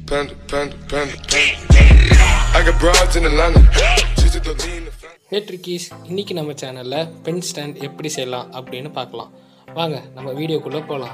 panda, panda, panda, panda. I got broads in Atlanta. Just to lean the family. ஹே ட்ரிக்கீஸ் இன்றைக்கி நம்ம சேனலில் pen stand எப்படி செய்யலாம் அப்படின்னு பார்க்கலாம் வாங்க நம்ம வீடியோக்குள்ளே போகலாம்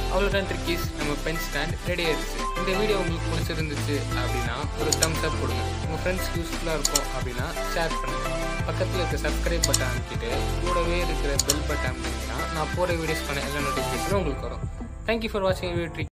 அவ்வளோதான் ட்ரிக்கீஸ் நம்ம பென் ஸ்டாண்ட் ரெடி ஆயிடுச்சு இந்த வீடியோ உங்களுக்கு பிடிச்சிருந்துச்சு அப்படின்னா ஒரு தம்ஸ் அப் கொடுங்க உங்கள் ஃப்ரெண்ட்ஸ்க்கு யூஸ்ஃபுல்லாக இருக்கும் அப்படின்னா ஷேர் பண்ணுங்கள் பக்கத்தில் இருக்க சப்ஸ்கிரைப் பட்டன் அமைக்கிட்டு கூடவே இருக்கிற பெல் பட்டன் அமைக்கிங்கன்னா நான் போகிற வீடியோஸ்க்கான எல்லா நோட்டிஃபிகேஷனும் உங்களுக்கு வரும் தேங்க்யூ ஃபார் வாட்சிங் வீடியோ